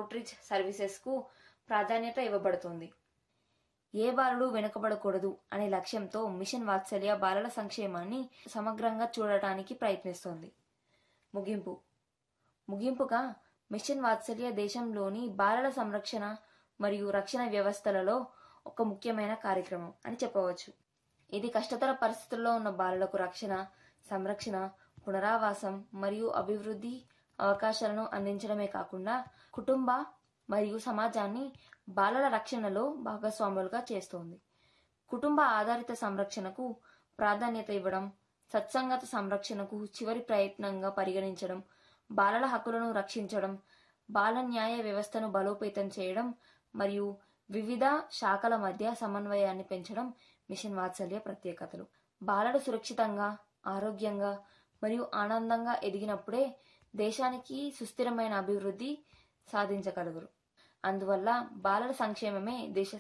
outreach సర్వీసెస్కు ప్రాధాన్యత ఇవ్వబడుతుంది ఏ బాలలు వెనుకబడకూడదు అనే లక్ష్యంతో మిషన్ వాత్సల్య బాలల సంక్షేమాన్ని సమగ్రంగా చూడటానికి ప్రయత్నిస్తోంది ముగింపు ముగింపుగా మిషన్ వాత్సల్య దేశంలోని బాలల సంరక్షణ మరియు రక్షణ వ్యవస్థలలో ఒక ముఖ్యమైన కార్యక్రమం అని చెప్పవచ్చు ఇది కష్టతర పరిస్థితుల్లో ఉన్న బాలలకు రక్షణ సంరక్షణ పునరావాసం మరియు అభివృద్ధి అవకాశాలను అందించడమే కాకుండా కుటుంబ మరియు సమాజాన్ని బాలల రక్షణలో భాగస్వాములుగా చేస్తోంది కుటుంబ ఆధారిత సంరక్షణకు ప్రాధాన్యత ఇవ్వడం సత్సంగత సంరక్షణకు చివరి ప్రయత్నంగా పరిగణించడం బాలల హక్కులను రక్షించడం బాల న్యాయ వ్యవస్థను బలోపేతం చేయడం మరియు వివిధ శాఖల మధ్య సమన్వయాన్ని పెంచడం మిషన్ వాత్సల్య ప్రత్యేకతలు బాలలు సురక్షితంగా ఆరోగ్యంగా మరియు ఆనందంగా ఎదిగినప్పుడే దేశానికి సుస్థిరమైన అభివృద్ధి సాధించగలుగురు అందువల్ల బాలల సంక్షేమమే దేశ